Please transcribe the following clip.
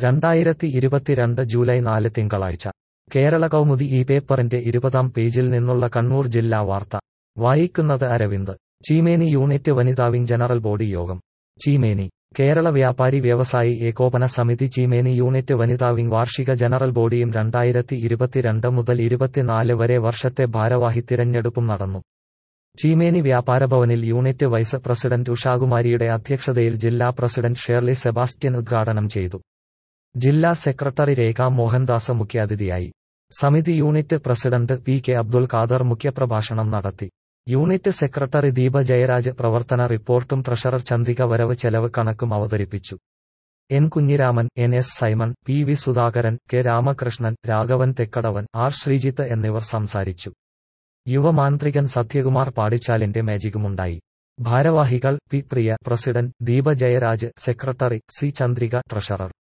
രണ്ടായിരത്തി ഇരുപത്തിരണ്ട് ജൂലൈ നാല് തിങ്കളാഴ്ച കേരള കൗമുദി ഈ പേപ്പറിന്റെ ഇരുപതാം പേജിൽ നിന്നുള്ള കണ്ണൂർ ജില്ലാ വാർത്ത വായിക്കുന്നത് അരവിന്ദ് ചീമേനി യൂണിറ്റ് വനിതാ വിംഗ് ജനറൽ ബോഡി യോഗം ചീമേനി കേരള വ്യാപാരി വ്യവസായി ഏകോപന സമിതി ചീമേനി യൂണിറ്റ് വനിതാ വിംഗ് വാർഷിക ജനറൽ ബോഡിയും രണ്ടായിരത്തി ഇരുപത്തിരണ്ട് മുതൽ ഇരുപത്തിനാല് വരെ വർഷത്തെ ഭാരവാഹി തിരഞ്ഞെടുപ്പും നടന്നു ചീമേനി വ്യാപാരഭവനിൽ യൂണിറ്റ് വൈസ് പ്രസിഡന്റ് ഉഷാകുമാരിയുടെ അധ്യക്ഷതയിൽ ജില്ലാ പ്രസിഡന്റ് ഷേർലി സെബാസ്റ്റ്യൻ ഉദ്ഘാടനം ചെയ്തു ജില്ലാ സെക്രട്ടറി രേഖ മോഹൻദാസ് മുഖ്യാതിഥിയായി സമിതി unit president P K Abdul Khader മുഖ്യപ്രഭാഷണം നടത്തി യൂണിറ്റ് സെക്രട്ടറി ദീപ ജയരാജ് പ്രവർത്തന റിപ്പോർട്ടും ട്രഷറർ ചന്ദ്രിക വരവ് ചെലവ് കണക്കും അവതരിപ്പിച്ചു N Kunhiraman N S Simon P V Sudhakaran K Ramakrishnan Raghavan Thekkadavan R Sreejith എന്നിവർ സംസാരിച്ചു യുവമാന്ത്രികൻ സത്യകുമാർ പാടിച്ചാലിന്റെ മാജിക്കുമുണ്ടായി ഭാരവാഹികൾ P Priya president Deepa Jayaraj secretary C Chandrika treasurer